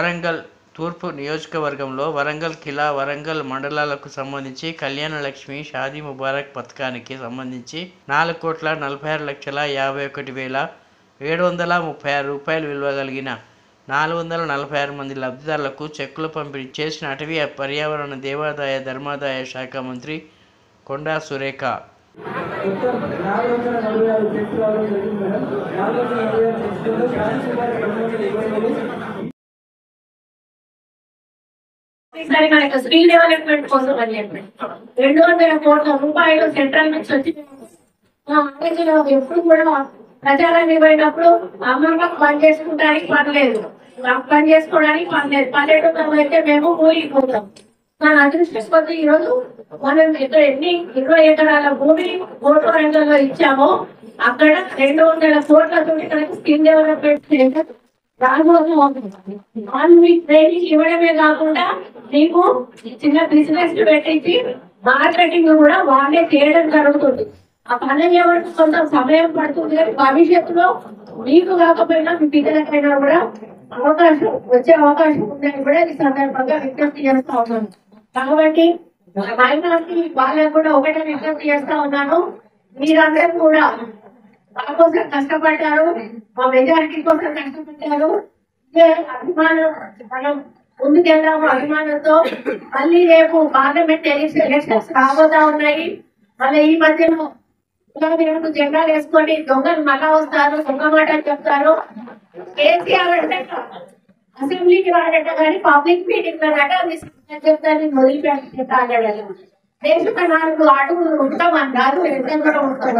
వరంగల్ తూర్పు నియోజకవర్గంలో వరంగల్ ఖిలా వరంగల్ మండలాలకు సంబంధించి కళ్యాణ లక్ష్మి షాదీ ముబారక్ పథకానికి సంబంధించి నాలుగు కోట్ల నలభై ఆరు లక్షల యాభై ఒకటి వేల ఏడు వందల ముప్పై ఆరు రూపాయలు విలువ కలిగిన నాలుగు వందల నలభై ఆరు మంది లబ్ధిదారులకు చెక్కులు పంపిణీ చేసిన అటవీ పర్యావరణ దేవాదాయ ధర్మాదాయ శాఖ మంత్రి కొండా సురేఖ మొత్తం నాలుగు వందల నలభై ఆరు చెక్స్ రావడం జరిగింది మేడం నాలుగు వందల నలభై ఆరు చెక్స్లో ఫ్యాన్స్ సుమారు రెండు వందల ఇరవై మూడు ఈసారి మనకు స్కిల్ డెవలప్మెంట్ కోసం అని చెప్పి రెండు వందల కోట్ల రూపాయలు సెంట్రల్ నుంచి వచ్చి మా ఆలోచన ఎప్పుడు కూడా ప్రచారానికి పోయినప్పుడు అమ్మమ్మకు పని చేసుకుంటానికి పర్లేదు మాకు పని చేసుకోవడానికి పర్లేదు పల్లెటూరులో అయితే మేము కూలిపోతాం మన అదృష్టం కొద్ది ఈ రోజు మనం ఇక్కడ ఎన్ని ఇరవై ఎకరాల భూమి ఓటు రంగంలో ఇచ్చామో అక్కడ రెండు వందల కోట్లతో ఇక్కడ స్కిల్ డెవలప్మెంట్ సెంటర్ రాబోతుంది వాళ్ళు మీకు ట్రైనింగ్ ఇవ్వడమే కాకుండా మీకు చిన్న బిజినెస్ పెట్టించి మార్కెటింగ్ కూడా వాళ్ళే చేయడం జరుగుతుంది ఆ పని చేయడానికి కొంత సమయం పడుతుంది కానీ భవిష్యత్తులో మీకు కాకపోయినా మీ పిల్లలకైనా కూడా అవకాశం వచ్చే అవకాశం ఉందని కూడా ఈ సందర్భంగా విజ్ఞప్తి చేస్తా ఉన్నాను కాబట్టి మైనార్టీ వాళ్ళకు కూడా ఒకటే విజ్ఞప్తి చేస్తా ఉన్నాను మీరందరూ కూడా మా కోసం కష్టపడ్డారు మా మెజారిటీ కోసం కష్టపడ్డారు ఇదే అభిమానం మనం ముందుకెళ్దాము అభిమానంతో మళ్ళీ రేపు పార్లమెంట్ ఎలక్షన్స్ రాబోతా ఉన్నాయి మళ్ళీ ఈ మధ్యలో గులాబీ రంగు జెండాలు వేసుకొని దొంగలు మళ్ళా వస్తారు దొంగ మాటలు చెప్తారు కేసీఆర్ అంటే అసెంబ్లీకి రాడట కానీ పబ్లిక్ మీటింగ్ రాడట అది చెప్తాను మొదలుపెట్టాడు దేశ నాలుగు అడుగులు ఉంటామన్నారు ఎంత కూడా ఉంటాం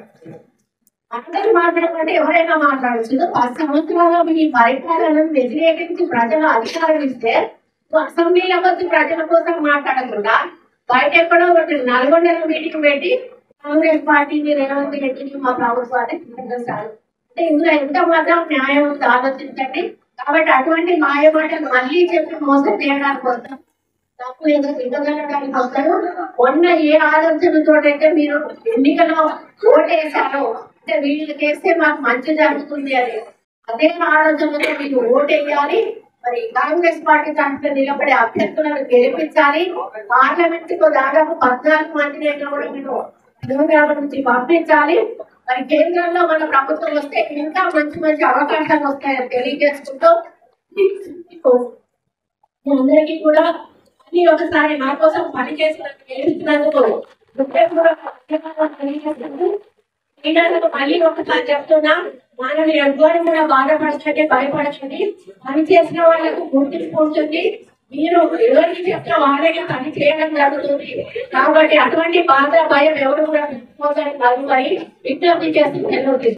అందరూ మాట్లాడమంటే ఎవరైనా మాట్లాడచ్చు పది సంవత్సరాలు మీ పరిపాలనను వ్యతిరేకించి ప్రజలు అధికారం ఇస్తే నువ్వు అసెంబ్లీలో వచ్చి ప్రజల కోసం మాట్లాడకుండా బయట ఎక్కడో ఒకటి నల్గొండలో మీటింగ్ పెట్టి కాంగ్రెస్ పార్టీని రేవంత్ రెడ్డిని మా ప్రభుత్వాన్ని నిలదీశారు. అంటే ఇందులో ఎంత మాత్రం న్యాయం ఉందో ఆలోచించండి కాబట్టి అటువంటి మాయ మాటలు మళ్ళీ చెప్పి మోసం చేయడానికి వస్తాం తప్పు ఏదో దిగజరడానికి వస్తారు మొన్న ఏ ఆలోచనతో అయితే మీరు ఎన్నికలో ఓటేశారో అంటే వీళ్ళు చేస్తే మాకు మంచి జరుగుతుంది అని అదే ఆలోచనతో మీరు ఓటేయాలి మరి కాంగ్రెస్ పార్టీ తరఫున నిలబడే అభ్యర్థులను గెలిపించాలి పార్లమెంట్ కు దాదాపు పద్నాలుగు మంది కూడా మీరు తెలంగాణ నుంచి పంపించాలి మరి కేంద్రంలో మన ప్రభుత్వం వస్తే ఇంకా మంచి మంచి అవకాశాలు వస్తాయని తెలియజేసుకుంటూ మీ అందరికీ కూడా మళ్ళీ ఒకసారి మా కోసం పని చేసినందుకు గెలిచినందుకు హృదయపూర్వక ధన్యవాదాలు తెలియజేస్తున్నాను. ఈనాడు మళ్ళీ ఒకసారి చెప్తున్నా మానవులు ఎవ్వరు కూడా బాధపడకండి భయపడకండి పని చేసిన వాళ్ళకు గుర్తింపు ఉంటుంది మీరు ఎవరికి చెప్తే వాళ్ళకి పని చేయడం జరుగుతుంది కాబట్టి అటువంటి బాధ భయం ఎవరు కూడా పెట్టుకోవడానికి కలుగుతాయి విజ్ఞప్తి చేస్తూ జరుగుతుంది